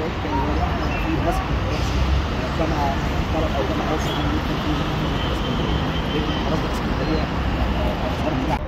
الزايد كان احنا في ناس جامعه طلب او جامعه اوسع من يمكن في اسكندريه لكن مناطق اسكندريه صارت كده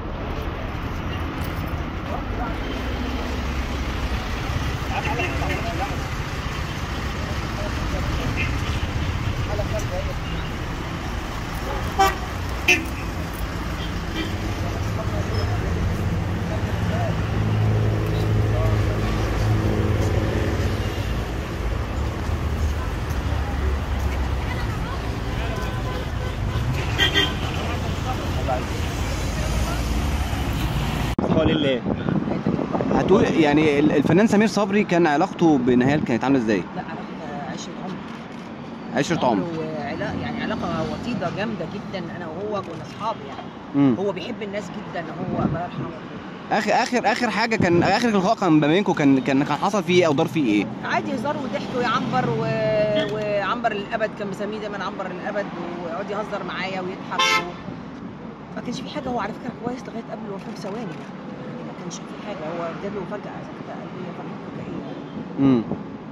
حول الله هتقول يعني ال- الفنان سمير صبري كان علاقته بنهال كانت عامله ازاي؟ لا علاقة عشرة عمر عشرة عمر وعلاقة يعني علاقة وطيدة جامدة جدا أنا وهو كنا أصحاب يعني امم هو بيحب الناس جدا هو الله يرحمه اخر اخر اخر حاجه كان اخر لقاء كان ما بينكم كان كان كان حصل فيه ايه او دار فيه ايه؟ عادي هزار وضحك ويعنبر و... وعنبر للأبد كان مسميه دايما عنبر للأبد ويقعد يهزر معايا ويضحك و... ما كانش في حاجة هو على فكرة كويس لغاية قبل الوفاة بثواني يعني ما كانش في حاجة هو جاله فجأة سكتة قلبية فجأة فجأة امم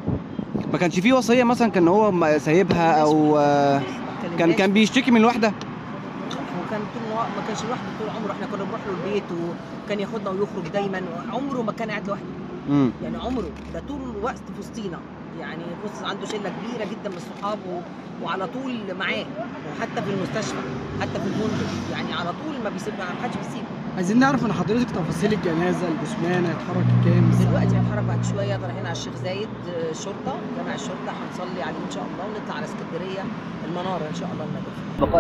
ما كانش فيه وصيه مثلا كان هو م- سايبها او آه، كان كان بيشتكي من الوحده وكان طول الوقت ما كانش لوحده طول عمره احنا كنا بنروح له البيت وكان ياخدنا ويخرج دايما عمره ما كان قاعد لوحده امم يعني عمره ده طول الوقت في وسطينا يعني بص عنده شله كبيره جدا من الصحاب و... وعلى طول معاه وحتى في المستشفى حتى في الفندق يعني على طول ما بيسيب ما حدش بيسيبه عايزين نعرف من حضرتك تفاصيل الجنازه الجثمان هيتحرك كام الساعة؟ دلوقتي هنتحرك بعد شويه رايحين على الشيخ زايد آه، الشرطه جامع الشرطه هنصلي عليه ان شاء الله ونطلع على اسكندريه المناره ان شاء الله المغرب بقاء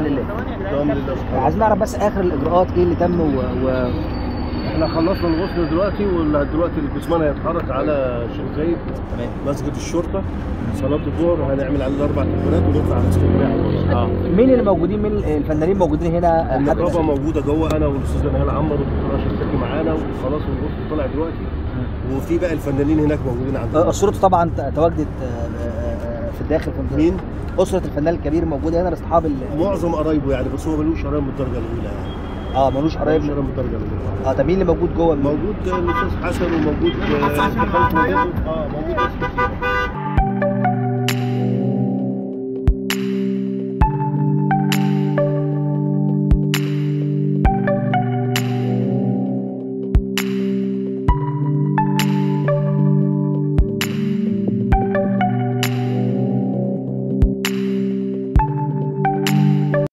لله عايزين نعرف بس اخر الاجراءات ايه اللي تم و... و... احنا خلصنا الغسل دلوقتي ودلوقتي الجثمان هيتحرك على الشيخ زايد تمام مسجد الشرطه صلاه الظهر هنعمل عليه الاربع تليفونات ونطلع على اسكندريه على طول. اه مين اللي موجودين مين الفنانين موجودين هنا حد النقابه موجوده جوه انا والاستاذ نهال عمر والدكتور اشرف زكي معانا وخلاص والغسل طلع دلوقتي وفي بقى الفنانين هناك موجودين عندنا اسرته طبعا ت- تواجدت آه، آه، في الداخل في مين؟ اسره الفنان الكبير موجوده هنا لاصحاب ال... معظم قرايبه يعني بس هو ملوش قرايب من الدرجه الاولى يعني اه ملوش قرايب ملوش قرايب من الدرجه الاولى اه طب مين اللي موجود جوه موجود الاستاذ حسن وموجود آه، خالد موجود اه موجود ناس كتير